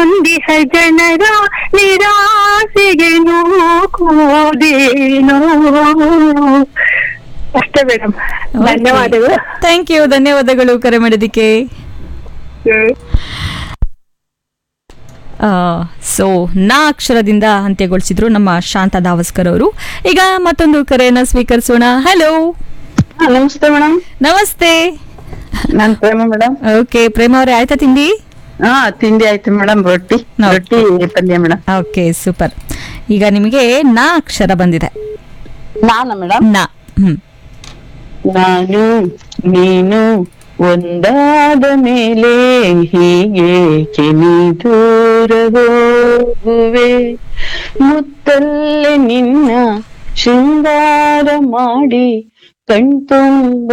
ನೊಂದಿಹ ಜನರ ನಿರಾಸೆಗೆ ನೂಕುವುದೇನೋ ಅಷ್ಟೇ ಮೇಡಮ್ ಧನ್ಯವಾದಗಳು ಥ್ಯಾಂಕ್ ಯು ಧನ್ಯವಾದಗಳು ಕರೆ ಮಾಡಿದ್ದಕ್ಕೆ ಹ್ಮ್. ಸೊ ನಾ ಅಕ್ಷರದಿಂದ ಅಂತ್ಯಗೊಳಿಸಿದ್ರು ನಮ್ಮ ಶಾಂತ ದಾವಸ್ಕರ್ ಅವರು ಈಗ ಮತ್ತೊಂದು ಕರೆಯನ್ನ ಸ್ವೀಕರಿಸೋಣ ಹಲೋ ಹಾ, ನಮಸ್ತೆ ಮೇಡಮ್ ನಮಸ್ತೆ ನಾನ್ ಪ್ರೇಮ ಮೇಡಮ್ ಓಕೆ ಪ್ರೇಮ ಅವರೇ ಆಯ್ತಾ ತಿಂಡಿ ಹಾ ತಿಂಡಿ ಆಯ್ತು ಮೇಡಮ್ ರೊಟ್ಟಿ Okay. ರೊಟ್ಟಿ ಪಲ್ಯ ಮೇಡಮ್ ಓಕೆ ಸೂಪರ್ ಈಗ ನಿಮಗೆ ನಾ ಅಕ್ಷರ ಬಂದಿದೆ ನಾನ ಮೇಡಮ್ ನಾ ಹ್ಮ್ ನಾನು ನೀನು ಒಂದಾದ ಮೇಲೆ ಹೀಗೆ ಕೆನಿ ದೂರ ಹೋಗುವೆ ಮುತ್ತಲ್ಲೇ ನಿನ್ನ ಶೃಂಗಾರ ಮಾಡಿ ಕಣ್ತುಂಬ